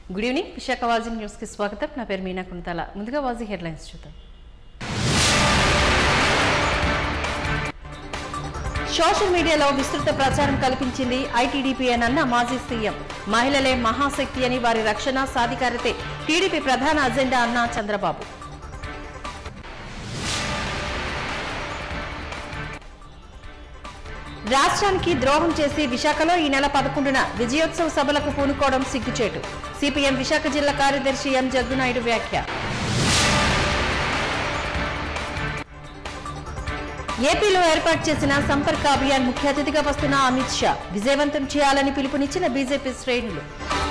good evening Visakha వాజీ news కి స్వాగతం నా పేరు మీనా కుంతాల ముందుగా వాజీ హెడ్లైన్స్ చూద్దాం సోషల్ మీడియాలో విస్తృత ప్రచారం కల్పించింది ఐటీడీపీ అన్న మాజీ సీఎం మహిళలే మహాశక్తి అని వారి రక్షణ సాధికారతే టీడీపీ ప్రధాన అజెండా అన్న చంద్రబాబు రాష్ట్రానికి ద్రోహం చేసి విశాఖలో ఈ నెల పదకొండున విజయోత్సవ సభలకు పూనుకోవడం సిగ్గుచేటు సిపిఎం విశాఖ జిల్లా కార్యదర్శి ఎం జగ్గునాయుడు వ్యాఖ్య ఏపీలో ఏర్పాటు చేసిన సంపర్క అభియాన్ ముఖ్య అతిథిగా వస్తున్న అమిత్ షా విజయవంతం చేయాలని పిలుపునిచ్చిన బీజేపీ శ్రేణులు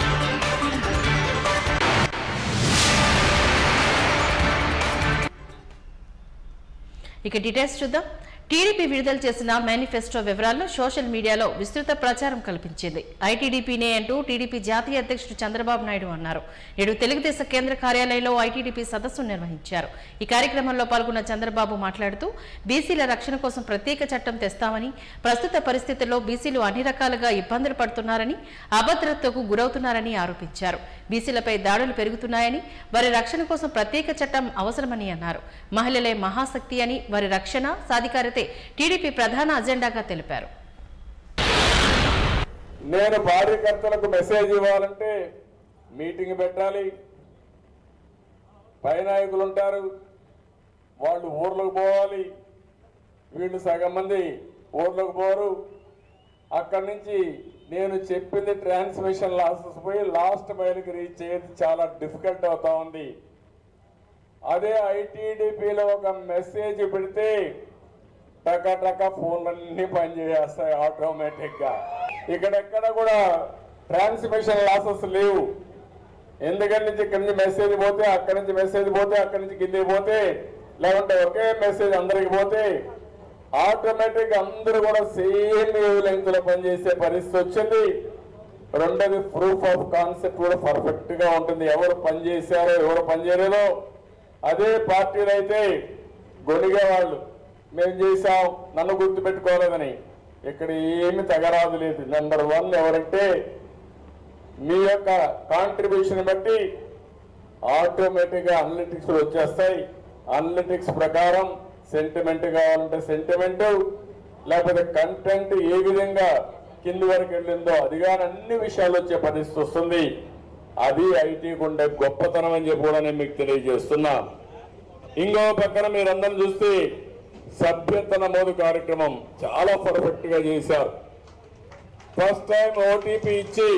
ఇక డీటెయిల్స్ చూద్దాం టీడీపీ విడుదల చేసిన మేనిఫెస్టో వివరాలను సోషల్ మీడియాలో విస్తృత ప్రచారం కల్పించింది ఐటీడీపీనే అంటూ టీడీపీ జాతీయ అధ్యక్షుడు చంద్రబాబు నాయుడు అన్నారు నేడు తెలుగుదేశం కేంద్ర కార్యాలయంలో ఐటీడీపీ సదస్సు నిర్వహించారు ఈ కార్యక్రమంలో పాల్గొన్న చంద్రబాబు మాట్లాడుతూ బీసీల రక్షణ కోసం ప్రత్యేక చట్టం తెస్తామని ప్రస్తుత పరిస్థితుల్లో బీసీలు అన్ని రకాలుగా ఇబ్బందులు పడుతున్నారని అభద్రతకు గురవుతున్నారని ఆరోపించారు బీసీలపై దాడులు పెరుగుతున్నాయని వారి రక్షణ కోసం ప్రత్యేక చట్టం అవసరమని అన్నారు మహిళలే మహాశక్తి అని వారి రక్షణ సాధికారతే టీడీపీ ప్రధాన అజెండాగా తెలిపారు నేను కార్యకర్తలకు మెసేజ్ ఇవ్వాలంటే మీటింగ్ పెట్టాలి పై నాయకులు ఉంటారు వాళ్ళు ఊర్లకు పోవాలి వీళ్ళు సగం మంది ఊర్లకు పోరు అక్కడి నుంచి నేను చెప్పింది ట్రాన్స్మిషన్ లాసెస్ పోయి లాస్ట్ మైల్కి రీచ్ అయ్యేది చాలా డిఫికల్ట్ అవుతా ఉంది అదే ఐటీడీపీలో ఒక మెసేజ్ పెడితే టక టక ఫోన్లన్నీ పనిచేస్తాయి ఆటోమేటిక్ గా ఇక్కడెక్కడ కూడా ట్రాన్స్మిషన్ లాసెస్ లేవు ఎందుకని నుంచి ఇక్కడి నుంచి మెసేజ్ పోతే అక్కడి నుంచి మెసేజ్ పోతే అక్కడి నుంచి కిందికి పోతే లేకుంటే ఒకే మెసేజ్ అందరికి పోతే ఆటోమేటిక్ అందరూ కూడా సేమ్ వేవ్ లెంగ్త్ లో పనిచేసే పరిస్థితి వచ్చింది రెండోది ప్రూఫ్ ఆఫ్ కాన్సెప్ట్ కూడా పర్ఫెక్ట్ గా ఉంటుంది ఎవరు పని చేశారో ఎవరు పని చేయలేదో అదే పార్టీలు అయితే గొనిగే వాళ్ళు మేము చేశాం నన్ను గుర్తు పెట్టుకోలేదని ఇక్కడ ఏమి తగరాదు లేదు నెంబర్ వన్ ఎవరంటే మీ యొక్క కాంట్రిబ్యూషన్ బట్టి ఆటోమేటిక్ గా అనలిటిక్స్ వచ్చేస్తాయి అనలిటిక్స్ ప్రకారం సెంటిమెంట్ కావాలంటే సెంటిమెంట్ లేకపోతే కంటెంట్ ఏ విధంగా కింది వరకు వెళ్ళిందో అది కానీ అన్ని విషయాలు వచ్చే పరిస్థితి వస్తుంది అది ఐటీకి ఉండే గొప్పతనం అని చెప్పి కూడా నేను మీకు తెలియజేస్తున్నా ఇంకో పక్కన మీరందరూ చూస్తే సభ్యత నమోదు కార్యక్రమం చాలా పర్ఫెక్ట్ గా చేశారు ఫస్ట్ టైం ఓటీపీ ఇచ్చి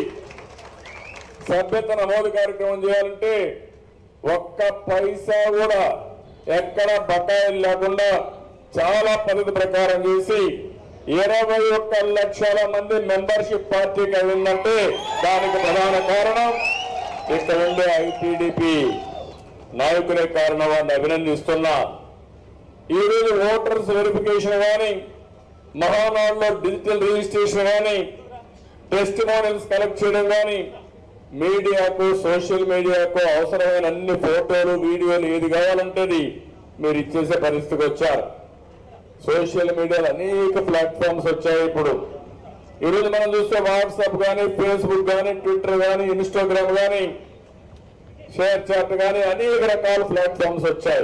సభ్యత నమోదు కార్యక్రమం చేయాలంటే ఒక్క పైసా కూడా ఎక్కడ బకాయిలు లేకుండా చాలా పద్ధతి ప్రకారం చేసి ఇరవై ఒక్క లక్షల మంది మెంబర్షిప్ పార్టీకి అయిందంటే దానికి ప్రధాన కారణం ఇక్కడ ఉండే ఐటీడీపీ నాయకులే కారణం వారిని అభినందిస్తున్నా ఈ రోజు ఓటర్స్ వెరిఫికేషన్ కానీ మహానాడులో డిజిటల్ రిజిస్ట్రేషన్ కానీ టెస్టిమోనియల్స్ కలెక్ట్ చేయడం కానీ మీడియాకు సోషల్ మీడియాకు అవసరమైన అన్ని ఫోటోలు వీడియోలు ఏది కావాలంటే అది మీరు ఇచ్చేసే పరిస్థితికి వచ్చారు సోషల్ మీడియాలో అనేక ప్లాట్ఫామ్స్ వచ్చాయి ఇప్పుడు ఈరోజు మనం చూస్తే వాట్సాప్ కానీ ఫేస్బుక్ కానీ ట్విట్టర్ కానీ ఇన్స్టాగ్రామ్ కానీ షేర్ చాట్ కానీ అనేక రకాల ప్లాట్ఫామ్స్ వచ్చాయి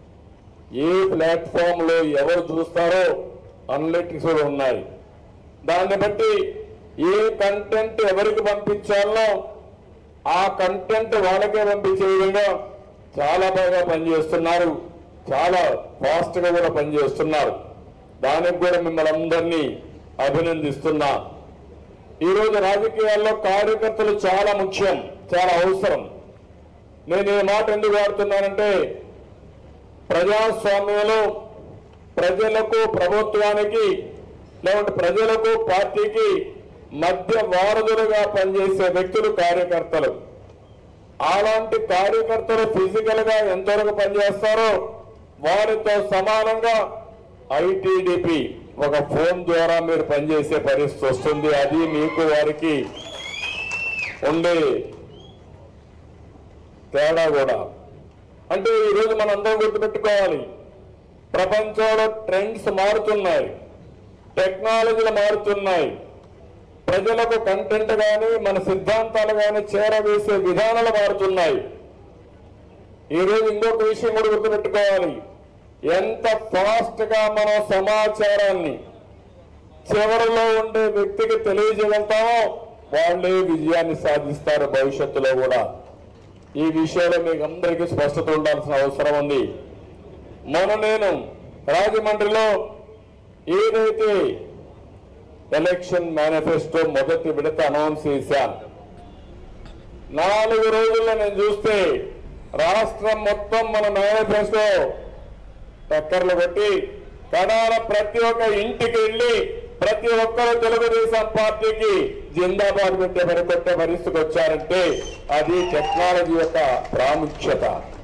ఏ ప్లాట్ఫామ్ లో ఎవరు చూస్తారో అనలిటిక్స్ కూడా ఉన్నాయి దాన్ని బట్టి ఏ కంటెంట్ ఎవరికి పంపించాలో ఆ కంటెంట్ వాళ్ళకే పంపించే విధంగా చాలా బాగా పనిచేస్తున్నారు చాలా ఫాస్ట్ గా కూడా పనిచేస్తున్నారు దానికి కూడా మిమ్మల్ని అందరినీ అభినందిస్తున్నా ఈరోజు రాజకీయాల్లో కార్యకర్తలు చాలా ముఖ్యం చాలా అవసరం నేను ఈ మాట ఎందుకు వాడుతున్నానంటే ప్రజాస్వామ్యంలో ప్రజలకు ప్రభుత్వానికి లేకుంటే ప్రజలకు పార్టీకి మధ్య వారధులుగా పనిచేసే వ్యక్తులు కార్యకర్తలు అలాంటి కార్యకర్తలు ఫిజికల్ గా ఎంతవరకు పనిచేస్తారో వారితో సమానంగా ఐటీడీపీ ఒక ఫోన్ ద్వారా మీరు పనిచేసే పరిస్థితి వస్తుంది అది మీకు వారికి ఉండే తేడా కూడా అంటే ఈరోజు మనం అందరం గుర్తుపెట్టుకోవాలి ప్రపంచంలో ట్రెండ్స్ మారుతున్నాయి టెక్నాలజీలు మారుతున్నాయి ప్రజలకు కంటెంట్ కానీ మన సిద్ధాంతాలు కానీ చేరవేసే విధానాలు మారుతున్నాయి ఈరోజు ఇంకొక విషయం కూడా గుర్తుపెట్టుకోవాలి ఎంత ఫాస్ట్ గా మనం సమాచారాన్ని చివరిలో ఉండే వ్యక్తికి తెలియజేయగలుగుతామో వాళ్ళే విజయాన్ని సాధిస్తారు భవిష్యత్తులో కూడా ఈ విషయంలో మీకు అందరికీ స్పష్టత ఉండాల్సిన అవసరం ఉంది మొన్న నేను రాజమండ్రిలో ఏదైతే ఎలక్షన్ మేనిఫెస్టో మొదటి విడత అనౌన్స్ చేశాను నాలుగు రోజుల్లో నేను చూస్తే రాష్ట్రం మొత్తం మన మేనిఫెస్టో టక్కర్లు కొట్టి కడాల ప్రతి ఒక్క ఇంటికి వెళ్ళి ప్రతి ఒక్కరు తెలుగుదేశం పార్టీకి జిందాబాద్ పెట్టే పని కొట్టే పరిస్థితికి వచ్చారంటే అది టెక్నాలజీ యొక్క ప్రాముఖ్యత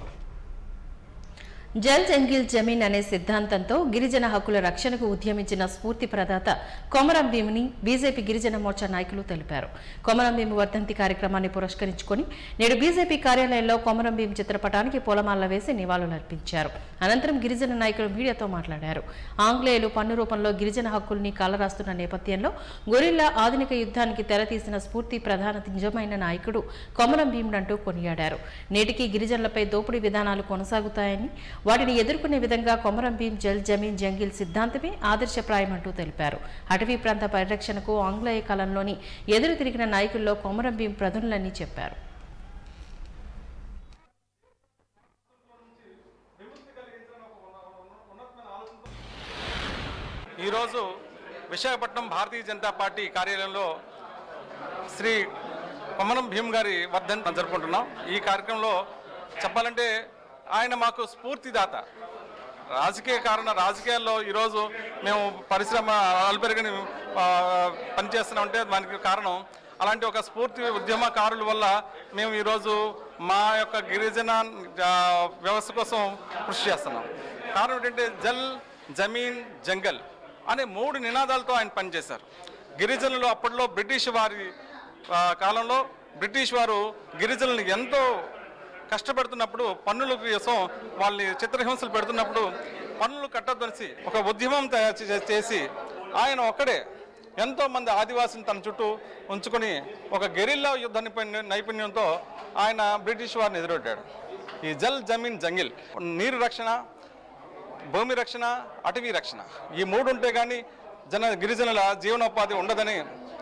జల్ జంగిల్ జమీన్ అనే సిద్ధాంతంతో గిరిజన హక్కుల రక్షణకు ఉద్యమించిన స్ఫూర్తి ప్రదాత కొమరం భీముని బీజేపీ గిరిజన మోర్చా నాయకులు తెలిపారు కొమరం భీము వర్ధంతి కార్యక్రమాన్ని పురస్కరించుకొని నేడు బీజేపీ కార్యాలయంలో కొమరం భీం చిత్రపటానికి పూలమాల వేసి నివాళులర్పించారు అనంతరం గిరిజన నాయకులు మీడియాతో మాట్లాడారు ఆంగ్లేయులు పన్ను రూపంలో గిరిజన హక్కుల్ని కాలరాస్తున్న నేపథ్యంలో గొరిల్లా ఆధునిక యుద్ధానికి తెరతీసిన స్ఫూర్తి ప్రధాన నిజమైన నాయకుడు కొమరం భీముడంటూ కొనియాడారు నేటికి గిరిజనులపై దోపిడీ విధానాలు కొనసాగుతాయని వాటిని ఎదుర్కొనే విధంగా కొమరం భీం జల్ జమీన్ జంగిల్ సిద్ధాంతమే ఆదర్శప్రాయమంటూ తెలిపారు అటవీ ప్రాంత పరిరక్షణకు ఆంగ్లేయ కాలంలోని ఎదురు తిరిగిన నాయకుల్లో కొమరం భీం ప్రధానులని చెప్పారు ఈరోజు విశాఖపట్నం భారతీయ జనతా పార్టీ కార్యాలయంలో శ్రీ కొమ్మనం భీమ్ గారి వర్ధన్ జరుపుకుంటున్నాం ఈ కార్యక్రమంలో చెప్పాలంటే ఆయన మాకు స్ఫూర్తిదాత రాజకీయ కారణ రాజకీయాల్లో ఈరోజు మేము పరిశ్రమ అల్పెరగని పనిచేస్తున్నామంటే దానికి కారణం అలాంటి ఒక స్ఫూర్తి ఉద్యమకారుల వల్ల మేము ఈరోజు మా యొక్క గిరిజన ఆ, వ్యవస్థ కోసం కృషి చేస్తున్నాం కారణం ఏంటంటే జల్ జమీన్ జంగల్ అనే మూడు నినాదాలతో ఆయన పనిచేశారు గిరిజనులు అప్పట్లో బ్రిటిష్ వారి ఆ, కాలంలో బ్రిటిష్ వారు గిరిజనులను ఎంతో కష్టపెడుతున్నప్పుడు పన్నుల కోసం వాళ్ళని చిత్రహింసలు పెడుతున్నప్పుడు పన్నులు కట్టదనిసి ఒక ఉద్యమం తయారు చే- చేసి ఆయన ఒక్కడే ఎంతో మంది ఆదివాసులను తన చుట్టూ ఉంచుకొని ఒక గెరిల్లా యుద్ధ నిపుణ్య- నైపుణ్యంతో ఆయన బ్రిటిష్ వారిని ఎదురొడ్డాడు ఈ జల్ జమీన్ జంగిల్ నీరు రక్షణ భూమి రక్షణ అటవీ రక్షణ ఈ మూడు ఉంటే కానీ జన గిరిజనుల జీవనోపాధి ఉండదని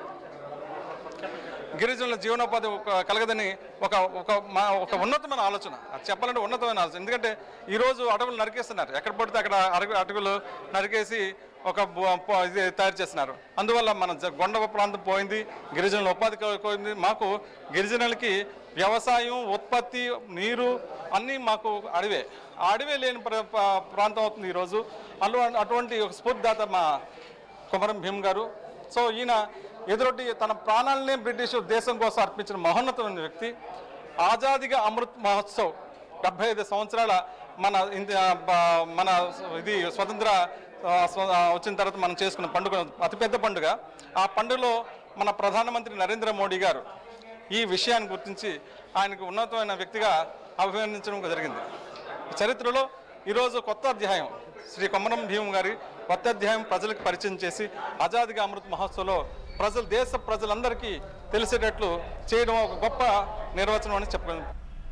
గిరిజనుల జీవనోపాధి ఒక- కలగదని ఒక ఒక మా ఒక ఉన్నతమైన ఆలోచన అది చెప్పాలంటే ఉన్నతమైన ఆలోచన ఎందుకంటే ఈరోజు అడవులు నరికేస్తున్నారు ఎక్కడ పడితే అక్కడ అడవి అటవులు నరికేసి ఒక బు- ప- ఇది తయారు చేస్తున్నారు అందువల్ల మన జ- కొండ ప్రాంతం పోయింది గిరిజనుల ఉపాధి కో- పోయింది మాకు గిరిజనులకి వ్యవసాయం ఉత్పత్తి నీరు అన్నీ మాకు అడవే ఆ అడవే లేని ప్ర- ప్ర- ప్రాంతం అవుతుంది ఈరోజు అల్లు అటువంటి ఒక స్ఫూర్తిదాత మా కుమరం భీమ్ గారు సో ఈయన ఎదురొట్టి తన ప్రాణాలనే బ్రిటిష్ దేశం కోసం అర్పించిన మహోన్నతమైన వ్యక్తి ఆజాదిగా అమృత్ మహోత్సవ్ డెబ్బై ఐదు సంవత్సరాల మన ఇంత బ- మన ఇది స్వతంత్ర ఆ, స్వ- ఆ, వచ్చిన తర్వాత మనం చేసుకున్న పండుగ అతిపెద్ద పండుగ ఆ పండుగలో మన ప్రధానమంత్రి నరేంద్ర మోడీ గారు ఈ విషయాన్ని గుర్తించి ఆయనకు ఉన్నతమైన వ్యక్తిగా అభివర్ణించడం జరిగింది చరిత్రలో ఈరోజు కొత్త అధ్యాయం శ్రీ కొమ్మరం భీమ్ గారి కొత్త అధ్యాయం ప్రజలకు పరిచయం చేసి ఆజాదిగా అమృత్ మహోత్సవ్లో ప్రజలు దేశ ప్రజలందరికీ తెలిసేటట్లు చేయడం ఒక గొప్ప నిర్వచనం అని చెప్పగలను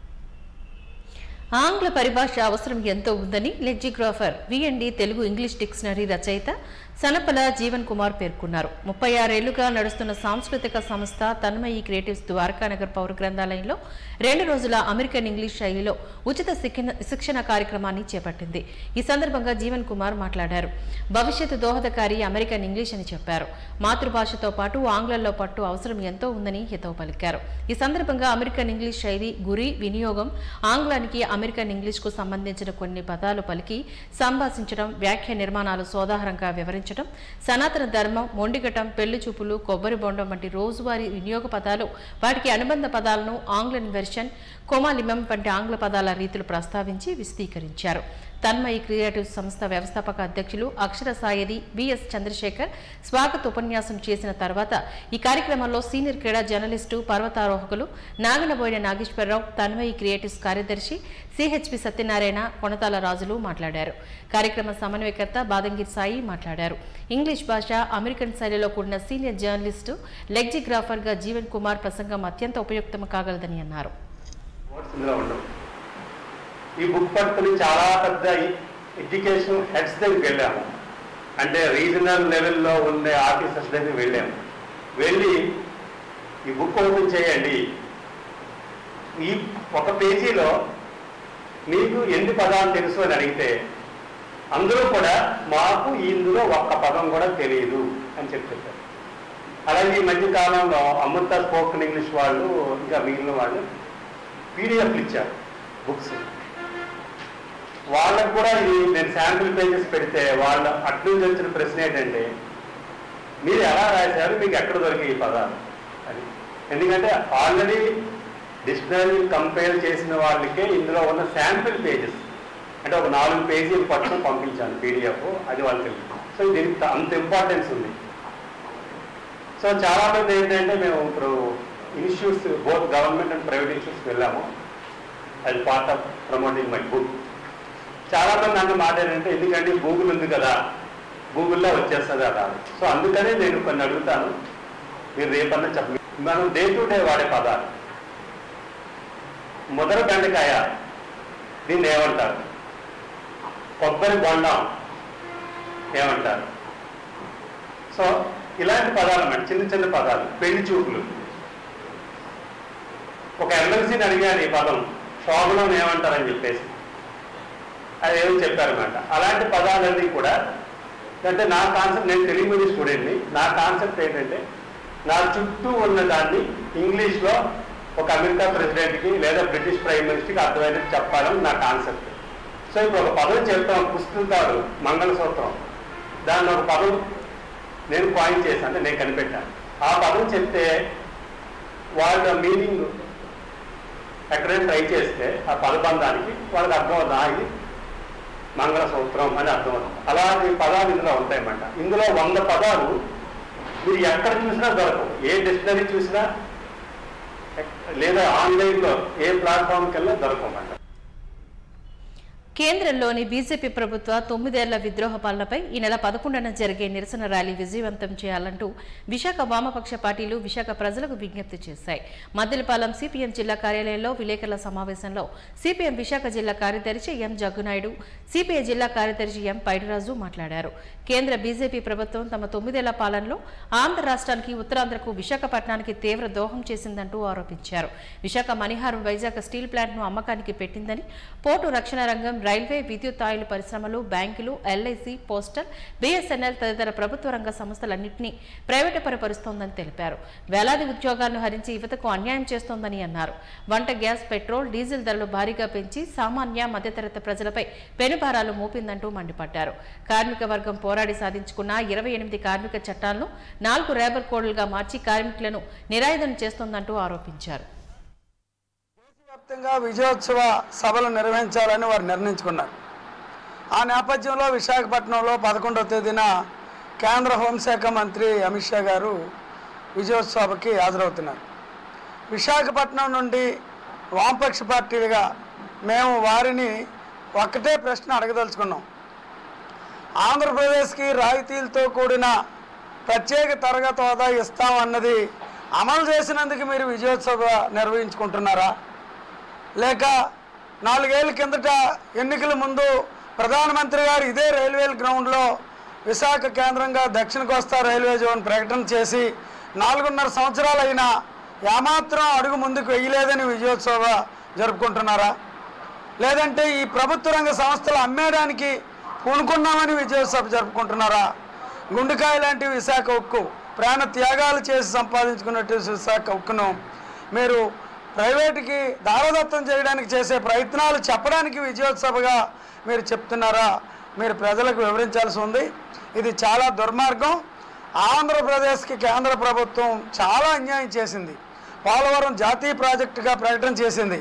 ఆంగ్ల పరిభాష అవసరం ఎంతో ఉందని lexicographer V M D Telugu English dictionary రచయిత సనపల జీవన్ కుమార్ పేర్కొన్నారు ముప్పై ఆరేళ్లుగా నడుస్తున్న సాంస్కృతిక సంస్థ తన్మయి క్రియేటివ్స్ ద్వారకానగర్ పౌర గ్రంథాలయంలో రెండు రోజుల అమెరికన్ ఇంగ్లీష్ శైలిలో ఉచిత శిక్షణ శిక్షణ కార్యక్రమాన్ని చేపట్టింది ఈ సందర్భంగా జీవన్ కుమార్ మాట్లాడారు భవిష్యత్తు దోహదకారి అమెరికన్ ఇంగ్లీష్ అని చెప్పారు మాతృభాషతో పాటు ఆంగ్లంలో పట్టు అవసరం ఎంతో ఉందని హితవు పలికారు ఈ సందర్భంగా అమెరికన్ ఇంగ్లీష్ శైలి గురి వినియోగం ఆంగ్లానికి అమెరికన్ ఇంగ్లీష్కు సంబంధించిన కొన్ని పదాలు పలికి సంభాషించడం వ్యాఖ్య నిర్మాణాలు సోదాహరంగా వివరించడం సనాతన ధర్మం మొండిగటం పెళ్లి చూపులు కొబ్బరి బొండం వంటి రోజువారీ వినియోగ పదాలు వాటికి అనుబంధ పదాలను ఆంగ్ల వెర్షన్ కోమాలిమం వంటి ఆంగ్ల పదాల రీతులు ప్రస్తావించి విశదీకరించారు తన్మయి క్రియేటివ్ సంస్థ వ్యవస్థాపక అధ్యక్షులు అక్షర సాయది బిఎస్ చంద్రశేఖర్ స్వాగత ఉపన్యాసం చేసిన తర్వాత ఈ కార్యక్రమంలో సీనియర్ క్రీడా జర్నలిస్టు పర్వతారోహకులు నాగనబోయిన నాగేశ్వరరావు తన్మయి క్రియేటివ్స్ కార్యదర్శి సిహెచ్పి సత్యనారాయణ కొనతాల రాజులు మాట్లాడారు కార్యక్రమ సమన్వయకర్త బాదంగిర్ సాయి మాట్లాడారు ఇంగ్లీష్ భాష అమెరికన్ శైలిలో కూడిన సీనియర్ జర్నలిస్టు లెగ్జిగ్రాఫర్గా జీవన్ కుమార్ ప్రసంగం అత్యంత ఉపయుక్తం కాగలదని అన్నారు వర్డ్స్ ఇందులో ఉండవు ఈ బుక్ పట్టుకుని చాలా పెద్ద ఎడ్యుకేషన్ హెడ్స్ దగ్గరికి వెళ్ళాము అంటే రీజనల్ లెవెల్లో ఉండే ఆఫీసర్స్ దగ్గరికి వెళ్ళాము వెళ్ళి ఈ బుక్ ఓపెన్ చేయండి ఈ ఒక పేజీలో మీకు ఎన్ని పదాలు తెలుసు అని అడిగితే అందరూ కూడా మాకు ఇందులో ఒక్క పదం కూడా తెలియదు అని చెప్పి చెప్పారు అలాగే ఈ మధ్య కాలంలో అమృత స్పోకెన్ ఇంగ్లీష్ వాళ్ళు ఇంకా మిగిలిన వాళ్ళు పీడిఎఫ్లు ఇచ్చారు బుక్స్ వాళ్ళకు కూడా ఇది నేను శాంపిల్ పేజెస్ పెడితే వాళ్ళ అటు నుంచి వచ్చిన ప్రశ్న ఏంటంటే మీరు ఎలా రాశారు మీకు ఎక్కడ దొరికాయి ఈ పదాలు అని ఎందుకంటే ఆల్రెడీ డిక్షనరీ కంపేర్ చేసిన వాళ్ళకే ఇందులో ఉన్న శాంపిల్ పేజెస్ అంటే ఒక నాలుగు పేజీలు పట్టుకుని పంపించాను పీడిఎఫ్ అది వాళ్ళకి తెలియదు సో దీనికి అంత ఇంపార్టెన్స్ ఉంది సో చాలా మంది ఏంటంటే మేము ఇప్పుడు institutes both government and private institutes వెళ్ళాము అది part of promoting my book చాలా మంది నన్ను మాట ఏంటంటే ఎందుకంటే గూగుల్ ఉంది కదా గూగుల్లో వచ్చేస్తుంది అలా సో అందుకనే నేను కొన్ని అడుగుతాను మీరు రేపన్నా చెప్ప మనం డే టు డే వాడే పదాలు ముదర బెండకాయ దీన్ని ఏమంటారు కొబ్బరి బొండం ఏమంటారు సో ఇలాంటి పదాలు అన్నమాట చిన్న చిన్న పదాలు పెళ్లి చూపులు ఒక ఎమ్మెల్సీని అడిగాను ఈ పదం శోభనం ఏమంటారని చెప్పేసి అది ఏమో చెప్పారనమాట అలాంటి పదాలన్నీ కూడా అంటే నా కాన్సెప్ట్ నేను తెలుగు మీడియం స్టూడెంట్ని నా కాన్సెప్ట్ ఏంటంటే నా చుట్టూ ఉన్న దాన్ని ఇంగ్లీష్లో ఒక అమెరికా ప్రెసిడెంట్కి లేదా బ్రిటిష్ ప్రైమ్ మినిస్టర్కి అర్థమైనట్టు చెప్పాలని నా కాన్సెప్ట్ సో ఇప్పుడు ఒక పదం చెప్తాం పుస్తకాలు మంగళసూత్రం దాన్ని ఒక పదం నేను పాయింట్ చేశాను అంటే నేను కనిపెట్టాను ఆ పదం చెప్తే వాళ్ళ మీనింగ్ ఎక్కడైనా ట్రై చేస్తే ఆ పదబంధానికి వాళ్ళకి అర్థం అవుతుంది ఇది మంగళసూత్రం అని అర్థం అవుతుంది అలాంటి పదాలు ఇందులో ఉంటాయన్నమాట ఇందులో వంద పదాలు మీరు ఎక్కడ చూసినా దొరకవు ఏ డిక్షనరీ చూసినా ఎక్- లేదా ఆన్లైన్లో ఏ ప్లాట్ఫామ్కి వెళ్ళినా దొరకమంట కేంద్రంలోని బీజేపీ ప్రభుత్వ తొమ్మిదేళ్ల విద్రోహ పాలనపై ఈ నెల పదకొండున జరిగే నిరసన ర్యాలీ విజయవంతం చేయాలంటూ విశాఖ వామపక్ష పార్టీలు విశాఖ ప్రజలకు విజ్ఞప్తి చేశాయి మద్దెలపాలెం సిపిఎం జిల్లా కార్యాలయంలో విలేకరుల సమావేశంలో సిపిఎం విశాఖ జిల్లా కార్యదర్శి ఎం జగ్గునాయుడు సిపిఐ జిల్లా కార్యదర్శి ఎం పైడిరాజు మాట్లాడారు కేంద్ర బీజేపీ ప్రభుత్వం తమ తొమ్మిదేళ్ల పాలనలో ఆంధ్ర రాష్ట్రానికి ఉత్తరాంధ్రకు విశాఖపట్నానికి తీవ్ర దోహం చేసిందంటూ ఆరోపించారు విశాఖ మణిహారం వైజాగ్ స్టీల్ ప్లాంట్ను అమ్మకానికి పెట్టిందని పోర్టు రక్షణ రంగం రైల్వే విద్యుత్ ఆయిల్ పరిశ్రమలు బ్యాంకులు ఎల్ఐసి పోస్టల్ బీఎస్ఎన్ఎల్ తదితర ప్రభుత్వ రంగ సంస్థలన్నింటినీ ప్రైవేటుపరపరుస్తోందని తెలిపారు వేలాది ఉద్యోగాలను హరించి యువతకు అన్యాయం చేస్తోందని అన్నారు వంట గ్యాస్ పెట్రోల్ డీజిల్ ధరలు భారీగా పెంచి సామాన్య మధ్యతరగతి ప్రజలపై పెనుభారాలు మోపిందంటూ మండిపడ్డారు కార్మిక వర్గం పోరాడి సాధించుకున్న ఇరవై ఎనిమిది కార్మిక చట్టాలను నాలుగు రేబర్ కోడ్లుగా మార్చి కార్మికులను నిరాయుధం చేస్తోందంటూ ఆరోపించారు వ్యాప్తంగా విజయోత్సవ సభలు నిర్వహించాలని వారు నిర్ణయించుకున్నారు ఆ నేపథ్యంలో విశాఖపట్నంలో పదకొండవ తేదీన కేంద్ర హోంశాఖ మంత్రి అమిత్ షా గారు విజయోత్సవ సభకి హాజరవుతున్నారు విశాఖపట్నం నుండి వామపక్ష పార్టీలుగా మేము వారిని ఒక్కటే ప్రశ్న అడగదలుచుకున్నాం ఆంధ్రప్రదేశ్కి రాయితీలతో కూడిన ప్రత్యేక తరగతి హోదా ఇస్తామన్నది అమలు చేసినందుకు మీరు విజయోత్సవ నిర్వహించుకుంటున్నారా లేక నాలుగేళ్ల కిందట ఎన్నికల ముందు ప్రధానమంత్రి గారు ఇదే రైల్వే గ్రౌండ్లో విశాఖ కేంద్రంగా దక్షిణ కోస్తా రైల్వే జోన్ ప్రకటన చేసి నాలుగున్నర సంవత్సరాలైనా ఏమాత్రం అడుగు ముందుకు వేయలేదని విజయోత్సవ జరుపుకుంటున్నారా లేదంటే ఈ ప్రభుత్వ రంగ సంస్థలు అమ్మేయడానికి పూనుకున్నామని విజయోత్సవ జరుపుకుంటున్నారా గుండెకాయ లాంటి విశాఖ ఉక్కు ప్రాణ త్యాగాలు చేసి సంపాదించుకున్నట్టు విశాఖ ఉక్కును మీరు ప్రైవేటుకి దారదత్తం చేయడానికి చేసే ప్రయత్నాలు చెప్పడానికి విజయోత్సవగా మీరు చెప్తున్నారా మీరు ప్రజలకు వివరించాల్సి ఉంది ఇది చాలా దుర్మార్గం ఆంధ్రప్రదేశ్కి కేంద్ర ప్రభుత్వం చాలా అన్యాయం చేసింది పోలవరం జాతీయ ప్రాజెక్టుగా ప్రకటన చేసింది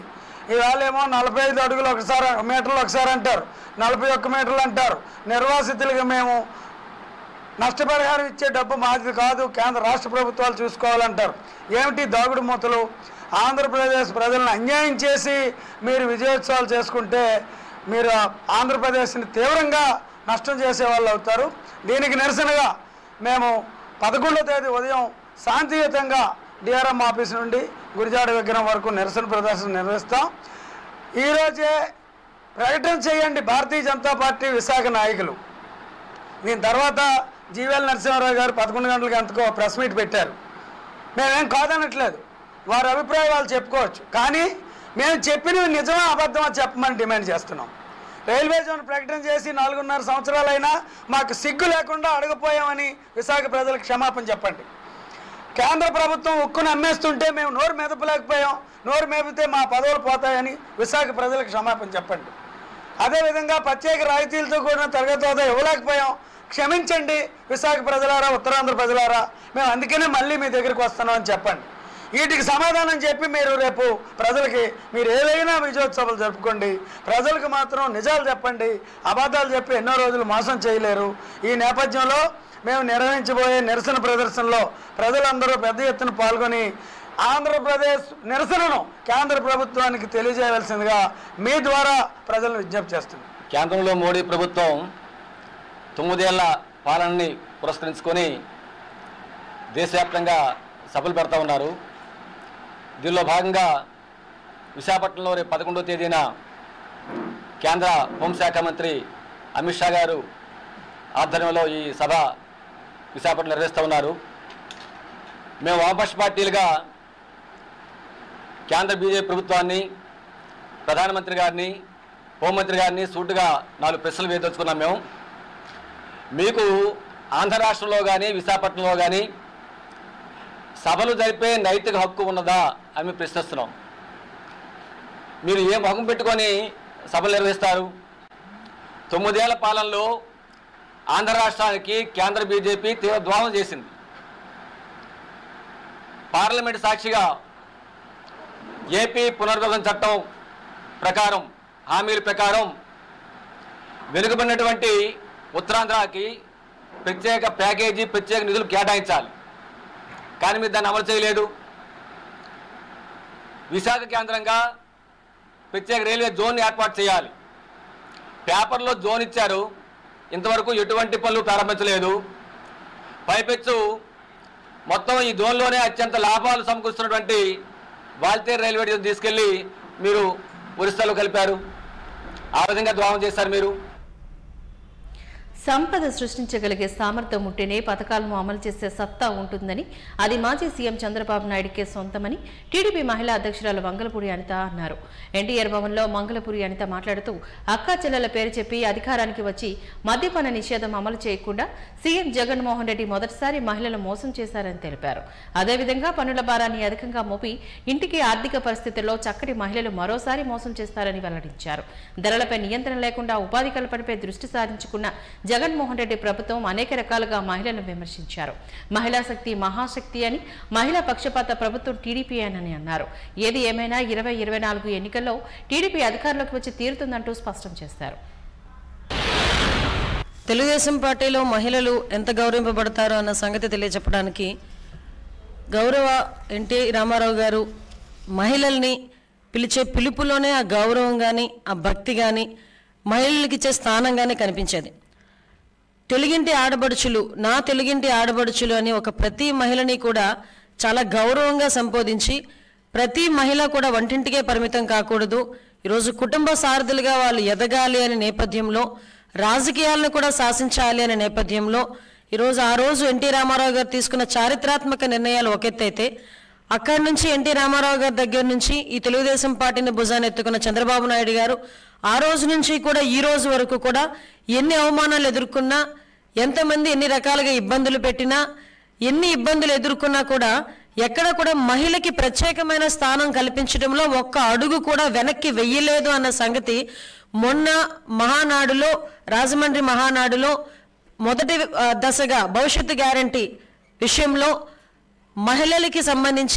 ఇవాళ ఏమో నలభై ఐదు అడుగులు ఒకసారి మీటర్లు ఒకసారి అంటారు నలభై ఒక్క మీటర్లు అంటారు నిర్వాసితులుగా మేము నష్టపరిహారం ఇచ్చే డబ్బు మాది కాదు కేంద్ర రాష్ట్ర ప్రభుత్వాలు చూసుకోవాలంటారు ఏమిటి దాగుడు మూతలు ఆంధ్రప్రదేశ్ ప్రజలను అన్యాయం చేసి మీరు విజయోత్సవాలు చేసుకుంటే మీరు ఆంధ్రప్రదేశ్ని తీవ్రంగా నష్టం చేసే వాళ్ళు అవుతారు దీనికి నిరసనగా మేము పదకొండో తేదీ ఉదయం శాంతియుతంగా డిఆర్ఎం ఆఫీస్ నుండి గురిజాడ విగ్రహం వరకు నిరసన ప్రదర్శన నిర్వహిస్తాం ఈరోజే ప్రకటన చేయండి భారతీయ జనతా పార్టీ విశాఖ నాయకులు దీని తర్వాత జీవీఎల్ నరసింహారావు గారు పదకొండు గంటలకు ఎంతకో ప్రెస్ మీట్ పెట్టారు మేమేం కాదనట్లేదు వారి అభిప్రాయం వాళ్ళు చెప్పుకోవచ్చు కానీ మేము చెప్పినవి నిజమా అబద్ధమా చెప్పమని డిమాండ్ చేస్తున్నాం రైల్వే జోన్ ప్రకటన చేసి నాలుగున్నర సంవత్సరాలైనా మాకు సిగ్గు లేకుండా అడగపోయామని విశాఖ ప్రజలకు క్షమాపణ చెప్పండి కేంద్ర ప్రభుత్వం ఉక్కును అమ్మేస్తుంటే మేము నోరు మెదపలేకపోయాం నోరు మేపితే మా పదవులు పోతాయని విశాఖ ప్రజలకు క్షమాపణ చెప్పండి అదేవిధంగా ప్రత్యేక రాయితీలతో కూడిన తరగతి హోదా ఇవ్వలేకపోయాం క్షమించండి విశాఖ ప్రజలారా ఉత్తరాంధ్ర ప్రజలారా మేము అందుకనే మళ్ళీ మీ దగ్గరికి వస్తున్నాం అని చెప్పండి వీటికి సమాధానం చెప్పి మీరు రేపు ప్రజలకి మీరు ఏదైనా విజయోత్సవాలు జరుపుకోండి ప్రజలకు మాత్రం నిజాలు చెప్పండి అబద్ధాలు చెప్పి ఎన్నో రోజులు మోసం చేయలేరు ఈ నేపథ్యంలో మేము నిర్వహించబోయే నిరసన ప్రదర్శనలో ప్రజలందరూ పెద్ద ఎత్తున పాల్గొని ఆంధ్రప్రదేశ్ నిరసనను కేంద్ర ప్రభుత్వానికి తెలియజేయవలసిందిగా మీ ద్వారా ప్రజలను విజ్ఞప్తి చేస్తున్నాం కేంద్రంలో మోడీ ప్రభుత్వం తొమ్మిదేళ్ల పాలనని పురస్కరించుకొని దేశవ్యాప్తంగా సభలు పెడతా ఉన్నారు దీనిలో భాగంగా విశాఖపట్నంలో రేపు పదకొండవ తేదీన కేంద్ర హోంశాఖ మంత్రి అమిత్ షా గారు ఆధ్వర్యంలో ఈ సభ విశాఖపట్నం నిర్వహిస్తూ ఉన్నారు మేము వామపక్ష పార్టీలుగా కేంద్ర బీజేపీ ప్రభుత్వాన్ని ప్రధానమంత్రి గారిని హోంమంత్రి గారిని సూటుగా నాలుగు ప్రశ్నలు వేయదలుచుకున్నాం మేము మీకు ఆంధ్ర రాష్ట్రంలో కానీ విశాఖపట్నంలో కానీ సభలు జరిపే నైతిక హక్కు ఉన్నదా అని మేము ప్రశ్నిస్తున్నాం మీరు ఏ మొహం పెట్టుకొని సభలు నిర్వహిస్తారు తొమ్మిదేళ్ల పాలనలో ఆంధ్ర రాష్ట్రానికి కేంద్ర బీజేపీ తీవ్ర ద్రోహం చేసింది పార్లమెంట్ సాక్షిగా ఏపీ పునర్విభజన చట్టం ప్రకారం హామీల ప్రకారం వెనుకబడినటువంటి ఉత్తరాంధ్రకి ప్రత్యేక ప్యాకేజీ ప్రత్యేక నిధులు కేటాయించాలి కానీ మీరు దాన్ని అమలు చేయలేదు విశాఖ కేంద్రంగా ప్రత్యేక రైల్వే జోన్ ఏర్పాటు చేయాలి పేపర్లో జోన్ ఇచ్చారు ఇంతవరకు ఎటువంటి పనులు ప్రారంభించలేదు పైపెచ్చు మొత్తం ఈ జోన్లోనే అత్యంత లాభాలు సమకూరుస్తున్నటువంటి వాల్తేరు రైల్వే డివిజన్ తీసుకెళ్ళి మీరు ఒరిస్సాలో కలిపారు ఆ విధంగా ద్రోహం చేశారు మీరు సంపద సృష్టించగలిగే సామర్థ్యం ఉంటేనే పథకాలను అమలు చేసే సత్తా ఉంటుందని అది మాజీ సీఎం చంద్రబాబు నాయుడికే సొంతమని టీడీపీ మహిళా అధ్యక్షురాలు మంగళపూరి అనిత అన్నారు ఎన్టీఆర్ భవన్లో మంగళపూరి అనిత మాట్లాడుతూ అక్కా చెల్లెల పేరు చెప్పి అధికారానికి వచ్చి మద్యపాన నిషేధం అమలు చేయకుండా సీఎం జగన్మోహన్ రెడ్డి మొదటిసారి మహిళలు మోసం చేశారని తెలిపారు అదేవిధంగా పన్నుల భారాన్ని అధికంగా మోపి ఇంటికి ఆర్థిక పరిస్థితుల్లో చక్కటి మహిళలు మరోసారి మోసం చేస్తారని వెల్లడించారు ధరలపై నియంత్రణ లేకుండా ఉపాధి కల్పనపై దృష్టి సారించుకున్న జగన్మోహన్ రెడ్డి ప్రభుత్వం అనేక రకాలుగా మహిళలను విమర్శించారు మహిళా శక్తి మహాశక్తి అని మహిళా పక్షపాత ప్రభుత్వం టీడీపీ అని అన్నారు ఏది ఏమైనా ఇరవై ఇరవై నాలుగు ఎన్నికల్లో టీడీపీ అధికారంలోకి వచ్చి తీరుతుందంటూ స్పష్టం చేశారు తెలుగుదేశం పార్టీలో మహిళలు ఎంత గౌరవింపబడతారో అన్న సంగతి తెలియజెప్పడానికి గౌరవ ఎన్టీ రామారావు గారు మహిళల్ని పిలిచే పిలుపులోనే ఆ గౌరవం కానీ ఆ భక్తి కానీ మహిళలకు ఇచ్చే స్థానం కానీ కనిపించేది తెలుగింటి ఆడబడుచులు నా తెలుగింటి ఆడబడుచులు అని ఒక ప్రతి మహిళని కూడా చాలా గౌరవంగా సంబోధించి ప్రతి మహిళ కూడా వంటింటికే పరిమితం కాకూడదు ఈరోజు కుటుంబ సారథులుగా వాళ్ళు ఎదగాలి అనే నేపథ్యంలో రాజకీయాలను కూడా శాసించాలి అనే నేపథ్యంలో ఈరోజు ఆ రోజు ఎన్టీ రామారావు గారు తీసుకున్న చారిత్రాత్మక నిర్ణయాలు ఒక ఎత్తైతే అక్కడి నుంచి ఎన్టీ రామారావు గారి దగ్గర నుంచి ఈ తెలుగుదేశం పార్టీని భుజాన్ని ఎత్తుకున్న చంద్రబాబు నాయుడు గారు ఆ రోజు నుంచి కూడా ఈ రోజు వరకు కూడా ఎన్ని అవమానాలు ఎదుర్కొన్నా ఎంతమంది ఎన్ని రకాలుగా ఇబ్బందులు పెట్టినా ఎన్ని ఇబ్బందులు ఎదుర్కొన్నా కూడా ఎక్కడ కూడా మహిళకి ప్రత్యేకమైన స్థానం కల్పించడంలో ఒక్క అడుగు కూడా వెనక్కి వెయ్యలేదు అన్న సంగతి మొన్న మహానాడులో రాజమండ్రి మహానాడులో మొదటి ఆ, దశగా భవిష్యత్తు గ్యారంటీ విషయంలో మహిళలకి సంబంధించి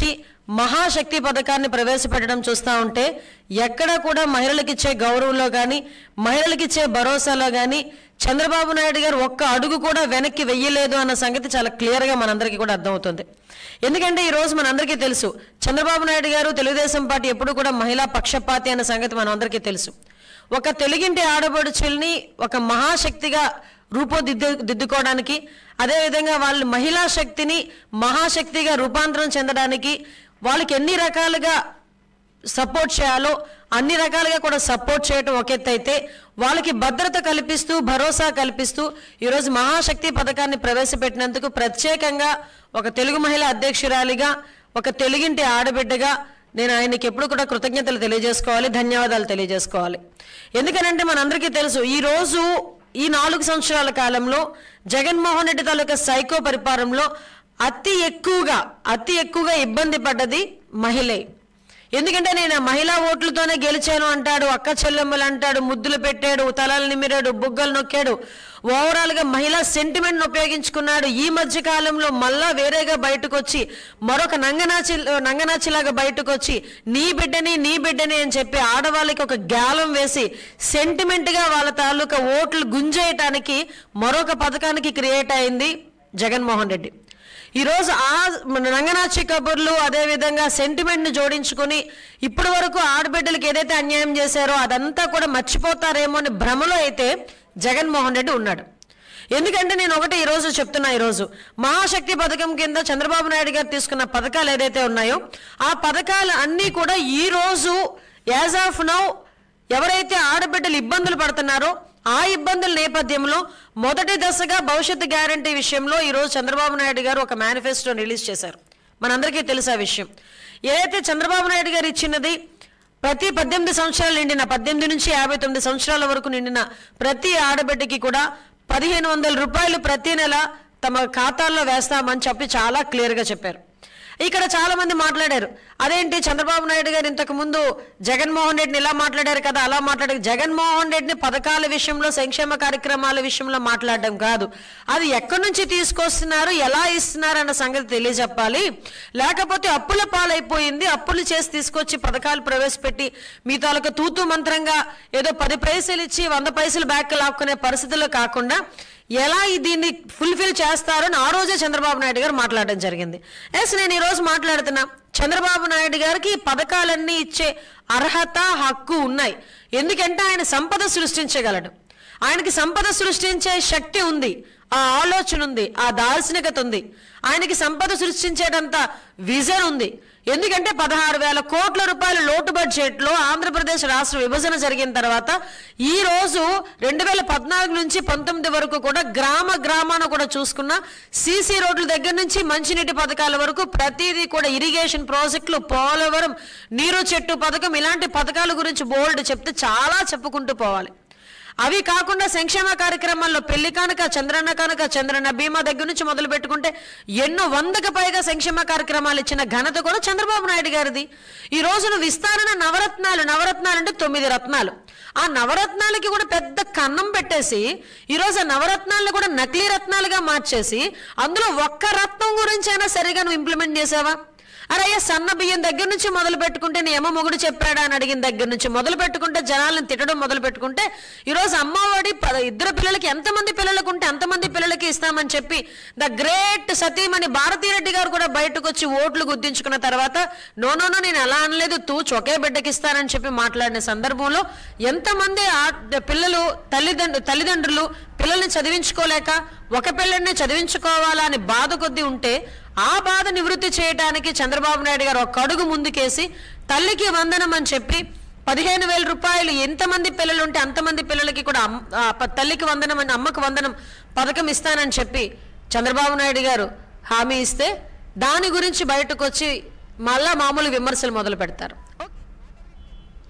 మహాశక్తి పథకాన్ని ప్రవేశపెట్టడం చూస్తూ ఉంటే ఎక్కడ కూడా మహిళలకు ఇచ్చే గౌరవంలో కానీ మహిళలకు ఇచ్చే భరోసాలో కానీ చంద్రబాబు నాయుడు గారు ఒక్క అడుగు కూడా వెనక్కి వెయ్యలేదు అన్న సంగతి చాలా క్లియర్గా మనందరికీ కూడా అర్థమవుతుంది ఎందుకంటే ఈ రోజు మనందరికీ తెలుసు చంద్రబాబు నాయుడు గారు తెలుగుదేశం పార్టీ ఎప్పుడు కూడా మహిళా పక్షపాతి అన్న సంగతి మనందరికీ తెలుసు ఒక తెలుగింటి ఆడపడుచుల్ని ఒక మహాశక్తిగా రూపుదిద్దు దిద్దుకోవడానికి అదేవిధంగా వాళ్ళ మహిళా శక్తిని మహాశక్తిగా రూపాంతరం చెందడానికి వాళ్ళకి ఎన్ని రకాలుగా సపోర్ట్ చేయాలో అన్ని రకాలుగా కూడా సపోర్ట్ చేయటం ఒక ఎత్తు అయితే వాళ్ళకి భద్రత కల్పిస్తూ భరోసా కల్పిస్తూ ఈరోజు మహాశక్తి పథకాన్ని ప్రవేశపెట్టినందుకు ప్రత్యేకంగా ఒక తెలుగు మహిళ అధ్యక్షురాలిగా ఒక తెలుగింటి ఆడబిడ్డగా నేను ఆయనకి ఎప్పుడు కూడా కృతజ్ఞతలు తెలియజేసుకోవాలి ధన్యవాదాలు తెలియజేసుకోవాలి ఎందుకనంటే మనందరికీ తెలుసు ఈ రోజు ఈ నాలుగు సంవత్సరాల కాలంలో జగన్మోహన్ రెడ్డి తాలూకా సైకో పరిపాలనలో అతి ఎక్కువగా అతి ఎక్కువగా ఇబ్బంది పడ్డది మహిళే ఎందుకంటే నేను ఆ మహిళా ఓట్లతోనే గెలిచాను అంటాడు అక్క చెల్లెమ్మలు అంటాడు ముద్దులు పెట్టాడు తలలు నిమిరాడు బుగ్గలు నొక్కాడు ఓవరాల్ గా మహిళా సెంటిమెంట్ ఉపయోగించుకున్నాడు ఈ మధ్య కాలంలో మళ్ళా వేరేగా బయటకు వచ్చి మరొక నంగనాచి నంగనాచిలాగా బయటకు వచ్చి నీ బిడ్డని నీ బిడ్డని అని చెప్పి ఆడవాళ్ళకి ఒక గ్యాలం వేసి సెంటిమెంట్ గా వాళ్ళ తాలూకా ఓట్లు గుంజేయటానికి మరొక పథకానికి క్రియేట్ అయింది జగన్మోహన్ రెడ్డి ఈరోజు ఆ రంగనాచి కబుర్లు అదేవిధంగా సెంటిమెంట్ని జోడించుకొని ఇప్పటి వరకు ఆడబిడ్డలకు ఏదైతే అన్యాయం చేశారో అదంతా కూడా మర్చిపోతారేమో అని భ్రమలో అయితే జగన్మోహన్ రెడ్డి ఉన్నాడు ఎందుకంటే నేను ఒకటి ఈరోజు చెప్తున్నా ఈరోజు మహాశక్తి పథకం కింద చంద్రబాబు నాయుడు గారు తీసుకున్న పథకాలు ఏదైతే ఉన్నాయో ఆ పథకాలు అన్నీ కూడా ఈ రోజు యాజ్ ఆఫ్ నౌ ఎవరైతే ఆడబిడ్డలు ఇబ్బందులు పడుతున్నారో ఆ ఇబ్బందుల నేపథ్యంలో మొదటి దశగా భవిష్యత్తు గ్యారంటీ విషయంలో ఈరోజు చంద్రబాబు నాయుడు గారు ఒక మేనిఫెస్టో రిలీజ్ చేశారు మనందరికీ తెలుసు ఆ విషయం ఏదైతే చంద్రబాబు నాయుడు గారు ఇచ్చినది ప్రతి పద్దెనిమిది సంవత్సరాలు నిండిన పద్దెనిమిది నుంచి యాభై తొమ్మిది సంవత్సరాల వరకు నిండిన ప్రతి ఆడబిడ్డకి కూడా పదిహేను వందల రూపాయలు ప్రతి నెల తమ ఖాతాల్లో వేస్తామని చెప్పి చాలా క్లియర్గా చెప్పారు ఇక్కడ చాలా మంది మాట్లాడారు అదేంటి చంద్రబాబు నాయుడు గారు ఇంతకు ముందు జగన్మోహన్ రెడ్డిని ఇలా మాట్లాడారు కదా అలా మాట్లాడారు జగన్మోహన్ రెడ్డిని పథకాల విషయంలో సంక్షేమ కార్యక్రమాల విషయంలో మాట్లాడడం కాదు అది ఎక్కడి నుంచి తీసుకొస్తున్నారు ఎలా ఇస్తున్నారు అన్న సంగతి తెలియజెప్పాలి లేకపోతే అప్పుల పాలైపోయింది అప్పులు చేసి తీసుకొచ్చి పథకాలు ప్రవేశపెట్టి మీ తాలూకా తూతు మంత్రంగా ఏదో పది పైసలు ఇచ్చి వంద పైసలు బ్యాక్ లాక్కునే పరిస్థితుల్లో కాకుండా ఎలా ఈ దీన్ని ఫుల్ఫిల్ చేస్తారని ఆ రోజే చంద్రబాబు నాయుడు గారు మాట్లాడడం జరిగింది ఎస్ నేను ఈరోజు మాట్లాడుతున్నా చంద్రబాబు నాయుడు గారికి ఈ పథకాలన్నీ ఇచ్చే అర్హత హక్కు ఉన్నాయి ఎందుకంటే ఆయన సంపద సృష్టించగలడు ఆయనకి సంపద సృష్టించే శక్తి ఉంది ఆ ఆలోచన ఉంది ఆ దార్శనికత ఉంది ఆయనకి సంపద సృష్టించేటంత విజన్ ఉంది ఎందుకంటే పదహారు వేల కోట్ల రూపాయల లోటు బడ్జెట్లో ఆంధ్రప్రదేశ్ రాష్ట్ర విభజన జరిగిన తర్వాత ఈ రోజు రెండు వేల పద్నాలుగు నుంచి పంతొమ్మిది వరకు కూడా గ్రామ గ్రామాన కూడా చూసుకున్న సీసీ రోడ్ల దగ్గర నుంచి మంచినీటి పథకాల వరకు ప్రతిదీ కూడా ఇరిగేషన్ ప్రాజెక్టులు పోలవరం నీరు చెట్టు పథకం ఇలాంటి పథకాల గురించి బోల్డ్ చెప్తే చాలా చెప్పుకుంటూ పోవాలి అవి కాకుండా సంక్షేమ కార్యక్రమాల్లో పెళ్లి కానుక చంద్రన్న కానుక చంద్రన్న బీమా దగ్గర నుంచి మొదలు పెట్టుకుంటే ఎన్నో వందకు పైగా సంక్షేమ కార్యక్రమాలు ఇచ్చిన ఘనత కూడా చంద్రబాబు నాయుడు గారిది ఈ రోజున విస్తారణ నవరత్నాలు నవరత్నాలు అంటే తొమ్మిది రత్నాలు ఆ నవరత్నాలకి కూడా పెద్ద కన్నం పెట్టేసి ఈరోజు ఆ నవరత్నాలను కూడా నకిలీ రత్నాలుగా మార్చేసి అందులో ఒక్క రత్నం గురించి అయినా సరిగా నువ్వు ఇంప్లిమెంట్ చేసావా అరే అయ్యా సన్న బియ్యం దగ్గర నుంచి మొదలు పెట్టుకుంటే నీ ఏమో మొగుడు చెప్పాడా అని అడిగిన దగ్గర నుంచి మొదలు పెట్టుకుంటే జనాలను తిట్టడం మొదలు పెట్టుకుంటే ఈరోజు అమ్మఒడి ప- ఇద్దరు పిల్లలకి ఎంతమంది పిల్లలకు ఉంటే అంతమంది పిల్లలకి ఇస్తామని చెప్పి ద గ్రేట్ సతీమణి భారతీరెడ్డి గారు కూడా బయటకు వచ్చి ఓట్లు గుర్తించుకున్న తర్వాత నో నో నో నేను ఎలా అనలేదు తూ చొకే బిడ్డకి ఇస్తానని చెప్పి మాట్లాడిన సందర్భంలో ఎంతమంది ఆ పిల్లలు తల్లిదండ్రు తల్లిదండ్రులు పిల్లల్ని చదివించుకోలేక ఒక పిల్లల్ని చదివించుకోవాలా అని బాధ కొద్దీ ఉంటే ఆ బాధ నివృత్తి చేయడానికి చంద్రబాబు నాయుడు గారు ఒక అడుగు ముందుకేసి తల్లికి వందనం అని చెప్పి పదిహేను వేల రూపాయలు ఎంతమంది పిల్లలు ఉంటే అంతమంది పిల్లలకి కూడా అమ్- ఆ ప- తల్లికి వందనం అని అమ్మకు వందనం పథకం ఇస్తానని చెప్పి చంద్రబాబు నాయుడు గారు హామీ ఇస్తే దాని గురించి బయటకు వచ్చి మళ్ళా మామూలు విమర్శలు మొదలు పెడతారు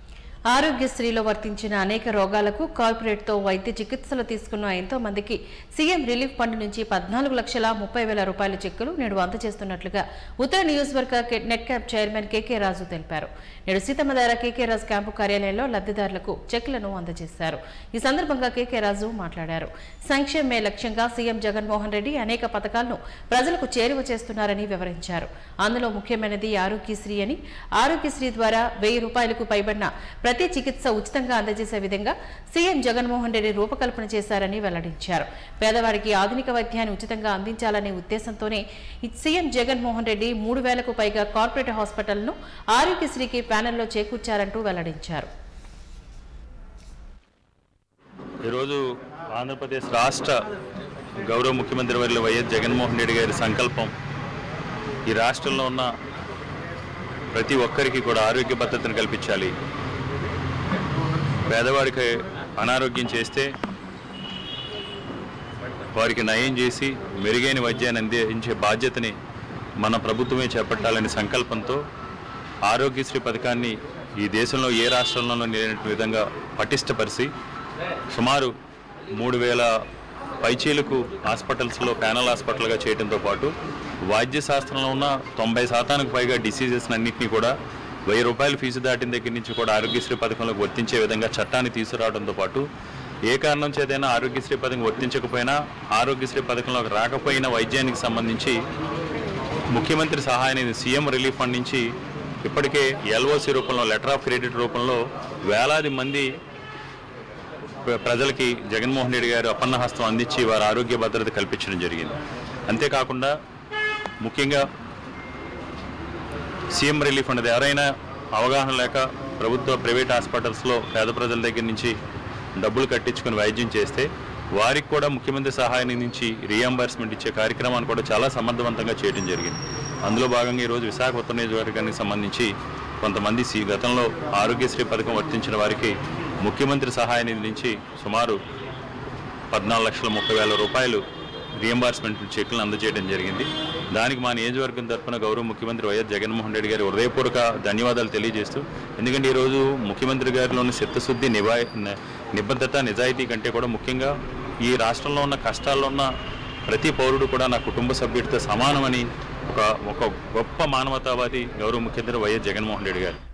ఆరోగ్యశ్రీలో వర్తించిన అనేక రోగాలకు కార్పొరేట్తో వైద్య చికిత్సలు తీసుకున్న ఎంతో మందికి సీఎం రిలీఫ్ ఫండ్ నుంచి పద్నాలుగు లక్షల ముప్పై వేల రూపాయల చెక్కులు నేడు అందజేస్తున్నట్లుగా ఉత్తర నియోజకవర్గ K- net cap chairman K K Raju తెలిపారు నేడు సీతమ్మధార కేకే రాజు క్యాంపు కార్యాలయంలో లబ్ధిదారులకు చెక్లను అందజేశారు ఈ సందర్భంగా కేకే రాజు మాట్లాడారు సంక్షేమే లక్ష్యంగా సీఎం జగన్మోహన్ రెడ్డి అనేక పథకాలను ప్రజలకు చేరువ చేస్తున్నారని వివరించారు అందులో ముఖ్యమైనది ఆరోగ్యశ్రీ అని ఆరోగ్యశ్రీ ద్వారా వెయ్యి రూపాయలకు పైబడిన ప్రతి చికిత్స ఉచితంగా అందజేసే విధంగా సీఎం జగన్మోహన్ రెడ్డి రూపకల్పన చేశారని వెల్లడించారు పేదవారికి ఆధునిక వైద్యాన్ని ఉచితంగా అందించాలనే ఉద్దేశంతోనే ఈ సీఎం జగన్మోహన్ రెడ్డి మూడు వేలకు పైగా కార్పొరేట్ హాస్పిటల్ను ఆరోగ్యశ్రీకి ప్యానెల్లో చేకూర్చారంటూ వెల్లడించారు ఈరోజు ఆంధ్రప్రదేశ్ రాష్ట్ర గౌరవ ముఖ్యమంత్రి వర్యులు వైఎస్ జగన్మోహన్ రెడ్డి గారి సంకల్పం ఈ రాష్ట్రంలో ఉన్న ప్రతి ఒక్కరికి కూడా ఆరోగ్య భద్రతను కల్పించాలి పేదవాడికి అనారోగ్యం చేస్తే వారికి నయం చేసి మెరుగైన వైద్యాన్ని అందించే బాధ్యతని మన ప్రభుత్వమే చేపట్టాలనే సంకల్పంతో ఆరోగ్యశ్రీ పథకాన్ని ఈ దేశంలో ఏ రాష్ట్రంలోనూ లేనటువంటి విధంగా పటిష్టపరిచి సుమారు మూడు వేల పైచీలకు హాస్పిటల్స్లో ప్యానల్ హాస్పిటల్గా చేయడంతో పాటు వైద్య శాస్త్రంలో ఉన్న తొంభై శాతానికి పైగా డిసీజెస్ అన్నింటినీ కూడా వెయ్యి రూపాయల ఫీజు దాటిన దగ్గర నుంచి కూడా ఆరోగ్యశ్రీ పథకంలోకి వర్తించే విధంగా చట్టాన్ని తీసుకురావడంతో పాటు ఏ కారణం చేతైనా ఆరోగ్యశ్రీ పథకం వర్తించకపోయినా ఆరోగ్యశ్రీ పథకంలోకి రాకపోయినా వైద్యానికి సంబంధించి ముఖ్యమంత్రి సహాయ నిధి సీఎం రిలీఫ్ ఫండ్ నుంచి ఇప్పటికే ఎల్ఓసి రూపంలో లెటర్ ఆఫ్ క్రెడిట్ రూపంలో వేలాది మంది ప్ర- ప్రజలకి జగన్మోహన్ రెడ్డి గారు అపన్న హస్తం అందించి వారి ఆరోగ్య భద్రత కల్పించడం జరిగింది అంతేకాకుండా ముఖ్యంగా సీఎం రిలీఫ్ అనేది ఎవరైనా అవగాహన లేక ప్రభుత్వ ప్రైవేట్ హాస్పిటల్స్లో పేద ప్రజల దగ్గర నుంచి డబ్బులు కట్టించుకుని వైద్యం చేస్తే వారికి కూడా ముఖ్యమంత్రి సహాయ నిధి నుంచి రీఎంబర్స్మెంట్ ఇచ్చే కార్యక్రమాన్ని కూడా చాలా సమర్థవంతంగా చేయడం జరిగింది అందులో భాగంగా ఈరోజు విశాఖ ఉత్తర నియోజకవర్గానికి సంబంధించి కొంతమంది సి- గతంలో ఆరోగ్యశ్రీ పథకం వర్తించిన వారికి ముఖ్యమంత్రి సహాయ నిధి నుంచి సుమారు పద్నాలుగు లక్షల ముప్పై వేల రూపాయలు రియంబర్స్మెంట్ చెక్కులను అందజేయడం జరిగింది దానికి మా నియోజకవర్గం తరఫున గౌరవ ముఖ్యమంత్రి వైఎస్ జగన్మోహన్ రెడ్డి గారి హృదయపూర్వక ధన్యవాదాలు తెలియజేస్తూ ఎందుకంటే ఈరోజు ముఖ్యమంత్రి గారిలోని చిత్తశుద్ధి నిబా న- నిబద్ధత నిజాయితీ కంటే కూడా ముఖ్యంగా ఈ రాష్ట్రంలో ఉన్న కష్టాల్లో ఉన్న ప్రతి పౌరుడు కూడా నా కుటుంబ సభ్యుడితో సమానమని ఒక ఒక గొప్ప మానవతావాది గౌరవ ముఖ్యమంత్రి వైఎస్ జగన్మోహన్ రెడ్డి గారు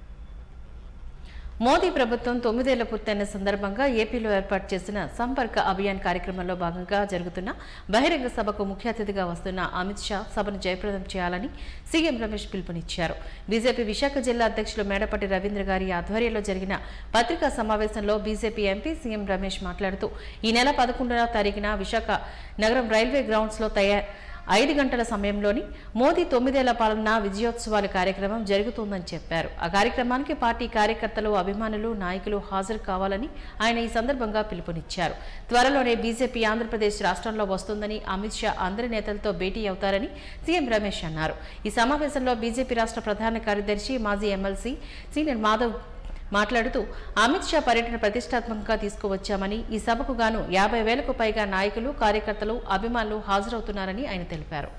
మోదీ ప్రభుత్వం తొమ్మిదేళ్ల పూర్తయిన సందర్భంగా ఏపీలో ఏర్పాటు చేసిన సంపర్క అభియాన్ కార్యక్రమంలో భాగంగా జరుగుతున్న బహిరంగ సభకు ముఖ్య అతిథిగా వస్తున్న అమిత్ షా సభను జయప్రదం చేయాలని సీఎం రమేష్ పిలుపునిచ్చారు బీజేపీ విశాఖ జిల్లా అధ్యక్షులు మేడపట్టి రవీంద్ర గారి ఆధ్వర్యంలో జరిగిన పత్రికా సమావేశంలో బీజేపీ ఎంపీ సీఎం రమేష్ మాట్లాడుతూ ఈ నెల పదకొండవ తారీఖున విశాఖ నగరం రైల్వే గ్రౌండ్స్లో తయారు ఐదు గంటల సమయంలోని మోదీ తొమ్మిదేళ్ల పాలన విజయోత్సవాల కార్యక్రమం జరుగుతోందని చెప్పారు ఆ కార్యక్రమానికి పార్టీ కార్యకర్తలు అభిమానులు నాయకులు హాజరు కావాలని ఆయన ఈ సందర్భంగా పిలుపునిచ్చారు త్వరలోనే బీజేపీ ఆంధ్రప్రదేశ్ రాష్ట్రంలో వస్తుందని అమిత్ షా అందరి నేతలతో భేటీ అవుతారని సీఎం రమేష్ అన్నారు ఈ సమావేశంలో బీజేపీ రాష్ట్ర ప్రధాన కార్యదర్శి మాజీ ఎమ్మెల్సీ సీనియర్ మాధవ్ మాట్లాడుతూ అమిత్ షా పర్యటన ప్రతిష్టాత్మకంగా తీసుకువచ్చామని ఈ సభకు గాను యాభై వేలకు పైగా నాయకులు కార్యకర్తలు అభిమానులు హాజరవుతున్నారని ఆయన తెలిపారు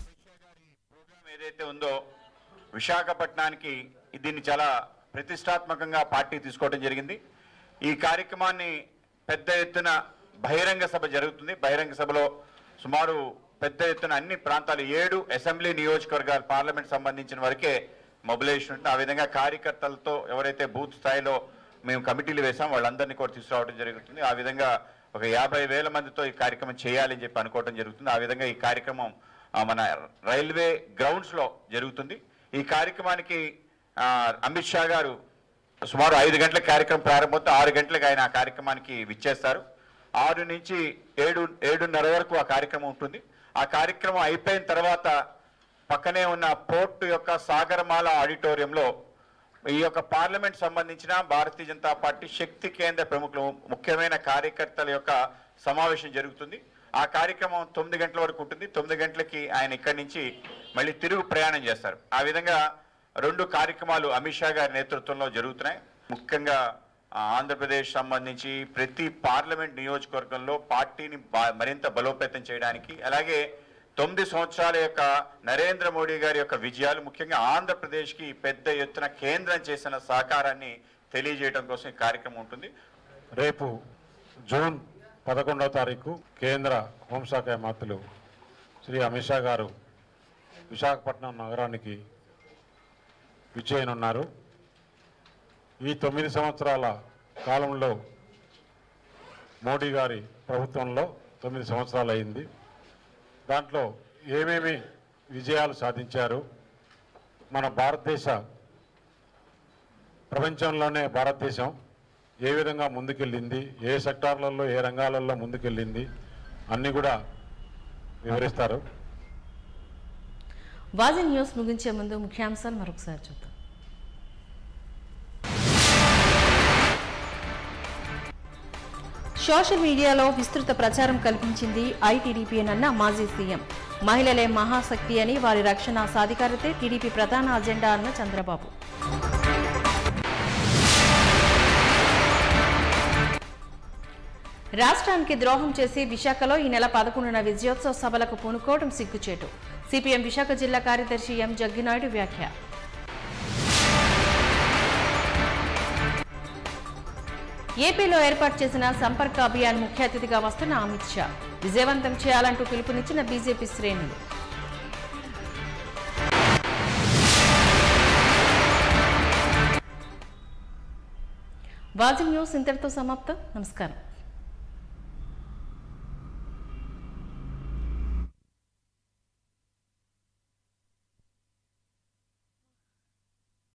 ఏదైతే ఉందో విశాఖపట్నానికి దీన్ని చాలా ప్రతిష్టాత్మకంగా పార్టీ తీసుకోవడం జరిగింది ఈ కార్యక్రమాన్ని పెద్ద ఎత్తున బహిరంగ సభ జరుగుతుంది బహిరంగ సభలో సుమారు పెద్ద ఎత్తున అన్ని ప్రాంతాలు ఏడు అసెంబ్లీ నియోజకవర్గాలు పార్లమెంట్ సంబంధించిన వరకే మొబిలైజేషన్ ఉంటుంది ఆ విధంగా కార్యకర్తలతో ఎవరైతే బూత్ స్థాయిలో మేము కమిటీలు వేసాం వాళ్ళందరినీ కూడా తీసుకురావడం జరుగుతుంది ఆ విధంగా ఒక యాభై వేల మందితో ఈ కార్యక్రమం చేయాలని చెప్పి అనుకోవడం జరుగుతుంది ఆ విధంగా ఈ కార్యక్రమం ఆ, మన రైల్వే గ్రౌండ్స్ లో జరుగుతుంది ఈ కార్యక్రమానికి ఆ, అమిత్ షా గారు సుమారు ఐదు గంటల కార్యక్రమం ప్రారంభమవుతే ఆరు గంటలకు ఆయన ఆ కార్యక్రమానికి విచ్చేస్తారు ఆరు నుంచి ఏడు ఏడున్నర వరకు ఆ కార్యక్రమం ఉంటుంది ఆ కార్యక్రమం అయిపోయిన తర్వాత పక్కనే ఉన్న పోర్టు యొక్క సాగరమాల ఆడిటోరియంలో ఈ యొక్క పార్లమెంట్ సంబంధించిన భారతీయ జనతా పార్టీ శక్తి కేంద్ర ప్రముఖులు ముఖ్యమైన కార్యకర్తల యొక్క సమావేశం జరుగుతుంది ఆ కార్యక్రమం తొమ్మిది గంటల వరకు ఉంటుంది తొమ్మిది గంటలకి ఆయన ఇక్కడి నుంచి మళ్ళీ తిరుగు ప్రయాణం చేస్తారు ఆ విధంగా రెండు కార్యక్రమాలు అమిత్ షా గారి నేతృత్వంలో జరుగుతున్నాయి ముఖ్యంగా ఆ, ఆంధ్రప్రదేశ్ సంబంధించి ప్రతి పార్లమెంట్ నియోజకవర్గంలో పార్టీని బా- మరింత బలోపేతం చేయడానికి అలాగే తొమ్మిది సంవత్సరాల యొక్క నరేంద్ర మోడీ గారి యొక్క విజయాలు ముఖ్యంగా ఆంధ్రప్రదేశ్కి పెద్ద ఎత్తున కేంద్రం చేసిన సహకారాన్ని తెలియజేయడం కోసం ఈ కార్యక్రమం ఉంటుంది రేపు జూన్ పదకొండవ తారీఖు కేంద్ర హోంశాఖ మంత్రులు శ్రీ అమిత్ షా గారు విశాఖపట్నం నగరానికి విచ్చేయనున్నారు ఈ తొమ్మిది సంవత్సరాల కాలంలో మోడీ గారి ప్రభుత్వంలో తొమ్మిది సంవత్సరాలు అయింది దాంట్లో ఏమేమి విజయాలు సాధించారు మన భారతదేశ ప్రపంచంలోనే భారతదేశం ఏ విధంగా ముందుకెళ్ళింది ఏ సెక్టార్లలో ఏ రంగాలలో ముందుకెళ్ళింది అన్నీ కూడా వివరిస్తారు వాజీ న్యూస్ ముగించే ముందు ముఖ్యాంశాలు మరొకసారి చూద్దాం సోషల్ మీడియాలో విస్తృత ప్రచారం కల్పించింది ఐటీడీపీనన్న మాజీ సీఎం మహిళలే మహాశక్తి అని వారి రక్షణ సాధికారతే టీడీపీ ప్రధాన అజెండా అన్న చంద్రబాబు రాష్ట్రానికి ద్రోహం చేసి విశాఖలో ఈ నెల పదకొండున విజయోత్సవ సభలకు పూనుకోవడం సిగ్గుచేటు సిపిఎం విశాఖ జిల్లా కార్యదర్శి ఎం జగ్గినాయుడు వ్యాఖ్య ఏపీలో ఏర్పాటు చేసిన సంపర్క అభియాన్ ముఖ్య అతిథిగా వస్తున్న అమిత్ షా విజయవంతం చేయాలంటూ పిలుపునిచ్చిన బీజేపీ శ్రేణులు వాజి న్యూస్ ఇంతటితో సమాప్తం నమస్కారం